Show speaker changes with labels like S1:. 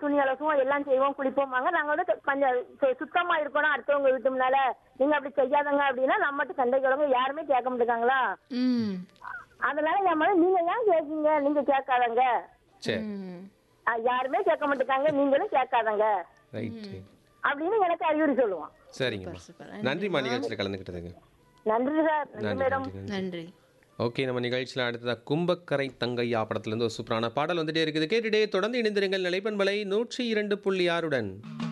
S1: துணி அலசுவோம் எல்லாம் செய்வோம் குளிப்போமாங்க நாங்க வந்து கொஞ்சம் சு- சுத்தமா இருக்கணும் அடுத்தவங்க வீட்டு முன்னால நீங்க அப்படி செய்யாதங்க அப்படின்னா நம்மட்டு சண்டைக்கு யாருமே கேட்க மாட்டேங்காங்களா
S2: ம்
S1: அதனால என் மகன் நீங்க ஏன் கேட்கீங்க நீங்க கேட்காதங்க
S3: சரி
S2: ம்
S1: அஹ் யாருமே கேட்க மாட்டேங்காங்க நீங்களும் கேட்காதங்க
S3: ரைட்
S1: அப்படின்னு எனக்கு அறிவுரை சொல்லுவான்
S3: சரிங்கம்மா
S2: சூப்பர்
S3: நன்றிம்மா நிகழ்ச்சியில் கலந்துக்கிட்டதுங்க
S1: நன்றி சார் நன்றி
S3: நன்றி
S1: மேடம்
S3: நன்றி நன்றி
S2: நன்றி
S3: ஓகே நம்ம நிகழ்ச்சியில் அடுத்ததாக கும்பக்கரை தங்கையா படத்துலேருந்து ஒரு சூப்பரான பாடல் வந்துட்டே இருக்குது கேட்டுட்டே தொடர்ந்து இணைந்திருங்கள் நிலைப்பண்பலை நூற்றி இரண்டு புள்ளி ஆறுடன்